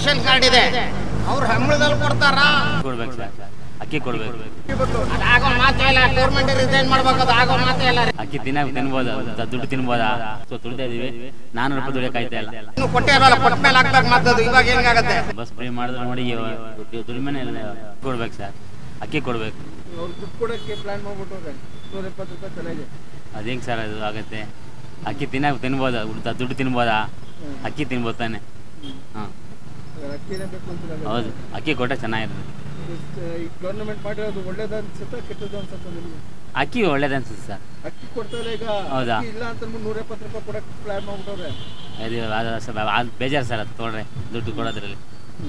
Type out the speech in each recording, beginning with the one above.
Ration card ಇದೆ ಅವ್ರ ಹಂಬಳದಲ್ಲಿ ಕೊಡ್ತಾರ ಕೊಡ್ಬೇಕು ಸರ್ ಅಕ್ಕಿ ಕೊಡ್ಬೇಕು ಅದಾಗೋ ಮಾತೇ ಇಲ್ಲ ಗೌರ್ಮೆಂಟ್ ರಿಸೈನ್ ಮಾಡ್ಬೇಕು ಅದು ಆಗೋ ಮಾತೇ ಇಲ್ಲ ಅಕ್ಕಿ ತಿನ್ನ ತಿನ್ಬೋದಾ ದ- ದುಡ್ಡು ತಿನ್ಬೋದಾ ಸೊ ದುಡ್ತಾ ಇದೀವಿ ನಾನ್ನೂರು ರೂಪಾಯಿ ದುಡಿಯೋಕಾಯ್ತಾ ಇಲ್ಲ ಇನ್ನು ಕೊಟ್ಟೇ ಇರೋಲ್ಲ ಕೊಟ್ಟ ಮೇಲೆ ಹಾಕ್ಬೇಕು ಮಾತದು ಇವಾಗ ಹೆಂಗಾಗತ್ತೆ ಬಸ್ ಫ್ರೀ ಮಾಡಿದ್ರೆ ನೋಡಿ ದುಡಿಮೆನೆ ಇಲ್ಲ ಕೊಡ್ಬೇಕು ಸರ್ ಅಕ್ಕಿ ಕೊಡ್ಬೇಕು ಅವ್ರು ದುಡ್ಡು ಕೊಡೋಕ್ಕೆ ಪ್ಲಾನ್ ಮಾಡ್ಬಿಟ್ಟವ್ರೆ ನೂರ ಎಪ್ಪತ್ತು ರೂಪಾಯಿ ತಲೆಗೆ ಅದು ಹೆಂಗೆ ಸರ್ ಅದು ಆಗುತ್ತೆ ಅಕ್ಕಿ ತಿನ್ನ ತಿನ್ಬೋದಾ ದ- ದುಡ್ಡು ತಿನ್ಬೋದಾ ಅಕ್ಕಿ ತಿನ್ಬೋದು ತಾನೆ ಹಾಂ ಇವಾಗ ಅಕ್ಕಿನೇ ಬೇಕು ಅಂತೀರಲ್ಲ ಹೌದು ಅಕ್ಕಿ ಕೊಟ್ಟರೆ ಚೆನ್ನಾಗಿರ್ತದೆ ಎಷ್ಟು ಈ ಗೌರ್ಮೆಂಟ್ ಮಾಡಿರೋದು ಒಳ್ಳೇದು ಅನ್ಸುತ್ತಾ ಕೆಟ್ಟದ್ದು ಅನ್ಸುತ್ತಾ ನಿಮಗೆ ಅಕ್ಕಿ ಒಳ್ಳೇದು ಅನ್ಸುತ್ತೆ ಸರ್ ಅಕ್ಕಿ ಕೊಡ್ತಾರೆ ಈಗ ಹೌದಾ? ಅಕ್ಕಿ ಇಲ್ಲ ಅಂತ ನೂರ ಎಪ್ಪತ್ತು ರೂಪಾಯಿ ಕೊಡಕ್ಕೆ ಪ್ಲಾನ್ ಮಾಡ್ಬಿಟ್ಟವ್ರೆ ಅದು ಅದು ಸ್ವಲ್ಪ ಅದು ಬೇಜಾರು ಸರ್ ಅದು ತೊಗೊಂಡ್ರೆ ದುಡ್ಡು ಕೊಡೋದ್ರಲ್ಲಿ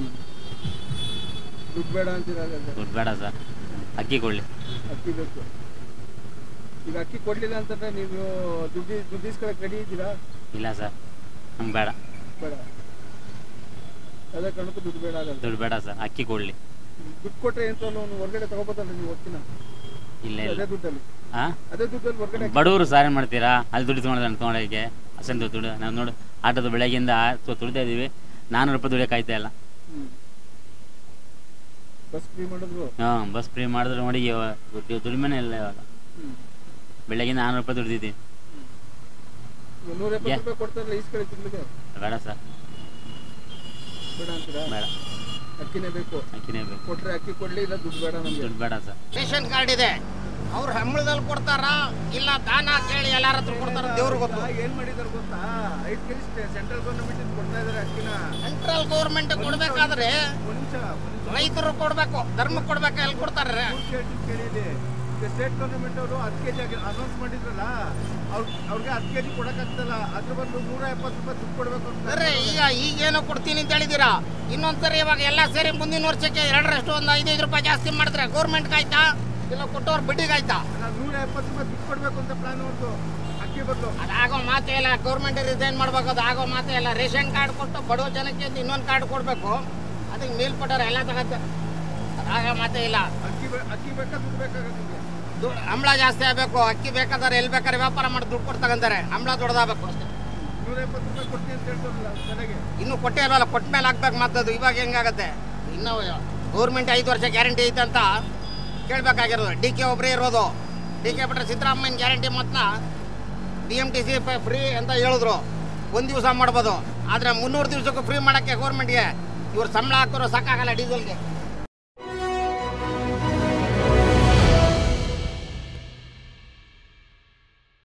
ದುಡ್ಡು ಬೇಡ ಅಂತೀರಲ್ಲ ದುಡ್ಡು ಬೇಡ ಸರ್ ಅಕ್ಕಿ ಕೊಡಲಿ ಅಕ್ಕಿ ಬೇಕು ಈಗ ಅಕ್ಕಿ ಕೊಡ್ಲಿಲ್ಲ ಅಂತಂದ್ರೆ ನೀವು ದುಡ್ಡು ದುಡ್ಡು ಇಸ್ಕೊಳಕ್ಕೆ ರೆಡಿ ಇದ್ದೀರಾ ಇಲ್ಲ ಸರ್ ನಮ್ಗೆ ಬೇಡ ಬೇಡ ಅದೇ ಕಾರಣಕ್ಕೂ ದುಡ್ಡು ಬೇಡ ಆಗಲ್ಲ ದುಡ್ಡು ಬೇಡ ಸರ್ ಅಕ್ಕಿ ಕೊಡಲಿ ದುಡ್ಡು ಕೊಟ್ರೆ ಏನು ಅವನು ಹೊರಗಡೆ ತಗೋಬೋದಲ್ಲ ನೀವು ಹೊತ್ತಿನ ಇಲ್ಲ ಅದೇ ಇಲ್ಲ ದುಡ್ಡಲ್ಲಿ ಹಾಂ ಅದೇ ದುಡ್ಡಲ್ಲಿ ಹೊರಗಡೆ ಬಡವರು ಸಾರ್ ಏನು ಮಾಡ್ತೀರಾ ಅಲ್ಲಿ ದುಡ್ಡು ತೊಗೊಂಡ್ರೆ ತೊಗೊಳಕ್ಕೆ ಅಷ್ಟೊಂದು ದುಡ್ಡು ನಾವು ನೋಡು ಆಟೋದ ಬೆಳಗ್ಗೆಯಿಂದ ಸೊ ತುಳಿತಾ ಇದ್ದೀವಿ ನಾನ್ನೂರು ರೂಪಾಯಿ ದುಡಿಯೋಕ್ಕಾಯ್ತಾ ಇಲ್ಲ ಬಸ್ ಫ್ರೀ ಮಾಡಿದ್ರು ಹಾಂ ಬಸ್ ಫ್ರೀ ಮಾಡಿದ್ರೆ ನೋಡಿ ಇವ- ದುಡ್ಡು- ದುಡಿಮೆನೇ ಇಲ್ಲ ಇವಾಗ ಬೆಳಗ್ಗೆಯಿಂದ ನಾನ್ನೂರು ರೂಪಾಯಿ ದುಡ್ದಿದ್ದೀನಿ ನೂರ ಯಾ- ಎಪ್ಪತ್ತು ರೂಪಾಯಿ ಕೊಡ್ತಾರಲ್ಲ ಈಸ್ಕೊಳ್ಳಿ ತಿಂಗಳಿಗೆ ಬೇಡ ಸರ್ ಬೇಡ ಅಂತೀರಾ ಬೇಡ ಅಕ್ಕಿನೇ ಬೇಕು ಅಕ್ಕಿನೇ ಬೇಕು ಕೊಟ್ರೆ ಅಕ್ಕಿ ಕೊಡ್ಲಿ ಇಲ್ಲ ದುಡ್ಡು ಬೇಡ ನಮಗೆ ದುಡ್ಡು ಬೇಡ ಸರ್ ರೇಷನ್ ಕಾರ್ಡ್ ಇದೆ ಅವ್ರ ಹಂಬಳದಲ್ಲಿ ಕೊಡ್ತಾರ ಇಲ್ಲ ದಾನ ಕೇಳಿ ಎಲ್ಲಾರ ಹತ್ರ ಕೊಡ್ತಾರ ದೇವ್ರ ಗೊತ್ತು ಏನ್ ಮಾಡಿದಾರೆ ಗೊತ್ತಾ ಐದು ಕೆಜಿ ಸೆಂಟ್ರಲ್ ಗೌರ್ಮೆಂಟ್ ಕೊಡ್ತಾ ಇದಾರೆ ಅಕ್ಕಿನ ಸೆಂಟ್ರಲ್ ಗೌರ್ಮೆಂಟ್ ಕೊಡ್ಬೇಕಾದ್ರೆ ಒಂದ್ ನಿಮಿಷ ರೈತರು ಕೊಡ್ಬೇಕು ಧರ್ಮ ಕೊಡ್ಬೇಕು ಎಲ್ಲಿ ಕೊಡ್ತಾರೆ ಕೇಳಿದೆ ಸ್ಟೇಟ್ ಗೌರ್ಮೆಂಟ್ ಅವರು ಹತ್ತು ಕೆಜಿ ಅನೌನ್ಸ್ ಮಾಡಿದ್ರಲ್ಲ ಅವ್ರ ಅವ್ರಿಗೆ ಹತ್ತು ಕೆಜಿ ಕೊಡಕ್ಕಾಗ್ತಲ್ಲ ಅದ್ರ ಬದಲು ನೂರ ಎಪ್ಪತ್ತು ರೂಪಾಯಿ ದುಡ್ಡು ಕೊಡ್ಬೇಕು ಅಂತ ಅರೆ ಈಗ ಈಗೇನೋ ಕೊಡ್ತೀನಿ ಅಂತ ಹೇಳಿದ್ದೀರಾ ಇನ್ನೊಂದ್ಸರಿ ಇವಾಗ ಎಲ್ಲ ಸೇರಿ ಮುಂದಿನ ವರ್ಷಕ್ಕೆ ಎರಡರಷ್ಟು ಒಂದು ಐದೈದು ರೂಪಾಯಿ ಜಾಸ್ತಿ ಮಾಡಿದ್ರೆ ಗೌರ್ಮೆಂಟ್ಗೆ ಆಯ್ತಾ ಇಲ್ಲ ಕೊಟ್ಟವ್ರ ಬಡ್ಡಿಗೆ ಆಯ್ತಾ ನಾನು ನೂರ ಎಪ್ಪತ್ತು ರೂಪಾಯಿ ದುಡ್ಡು ಕೊಡ್ಬೇಕು ಅಂತ ಪ್ಲಾನ್ ಅವ್ರದ್ದು ಅಕ್ಕಿ ಬದಲು ಅದಾಗೋ ಮಾತೇ ಇಲ್ಲ ಗೌರ್ಮೆಂಟ್ ರಿಸೈನ್ ಮಾಡ್ಬೇಕು ಅದು ಆಗೋ ಮಾತೇ ಇಲ್ಲ ರೇಷನ್ ಕಾರ್ಡ್ ಕೊಟ್ಟು ಬಡವ ಜನಕ್ಕೆ ಅಂತ ಇನ್ನೊಂದು ಕಾರ್ಡ್ ಕೊಡಬೇಕು ಅದಕ್ಕೆ ಮೇಲ್ಪಟ್ಟವ್ರು ಎಲ್ಲ ತಗತ್ತೆ ಅದಾಗೋ ಮಾತೇ ಇಲ್ಲ ಅಕ್ಕಿ ಬೇ- ಅಕ್ಕಿ ಬೇಕಾ ದುಡ್ಡು ಬೇಕಾಗುತ್ತೆ ನಿಮಗೆ ದು- ಹಂಬಳ ಜಾಸ್ತಿ ಆಗಬೇಕು ಅಕ್ಕಿ ಬೇಕಾದ್ರೆ ಎಲ್ಲಿ ಬೇಕಾದ್ರೆ ವ್ಯಾಪಾರ ಮಾಡಿ ದುಡ್ಡು ಕೊಟ್ಟು ತಗೊಂತಾರೆ ಹಂಬಳ ದೊಡ್ಡದಾಗಬೇಕು ಅಷ್ಟೇ ನೂರ ಎಪ್ಪತ್ತು ರೂಪಾಯಿ ಕೊಡ್ತೀನಿ ಅಂತ ಹೇಳ್ತಾರಲ್ಲ ತಲೆಗೆ ಇನ್ನು ಕೊಟ್ಟೇ ಇಲ್ವಲ್ಲ ಕೊಟ್ಟ ಮೇಲೆ ಹಾಕ್ಬೇಕು ಮತ್ತದು ಇವಾಗ ಹೆಂಗಾಗತ್ತೆ ಇನ್ನು ಗೌರ್ಮೆಂಟ್ ಐದು ವರ್ಷ ಗ್ಯಾರಂಟಿ ಐತೆ ಅಂತ ಕೇಳಬೇಕಾಗಿರೋದು ಡಿ ಕೆ ಒಬ್ಬರೇ ಇರೋದು ಡಿ ಕೆ ಬಿಟ್ಟರೆ ಸಿದ್ದರಾಮಯ್ಯನ ಗ್ಯಾರಂಟಿ ಮತ್ತನ್ನ B M T C free ಅಂತ ಹೇಳಿದ್ರು ಒಂದು ದಿವಸ ಮಾಡ್ಬೋದು ಆದರೆ ಮುನ್ನೂರು ದಿವಸಕ್ಕೂ ಫ್ರೀ ಮಾಡೋಕ್ಕೆ ಗೌರ್ಮೆಂಟ್ಗೆ ಇವ್ರು ಸಂಬಳ ಹಾಕೋರು ಸಾಕಾಗಲ್ಲ ಡೀಸೆಲ್ಗೆ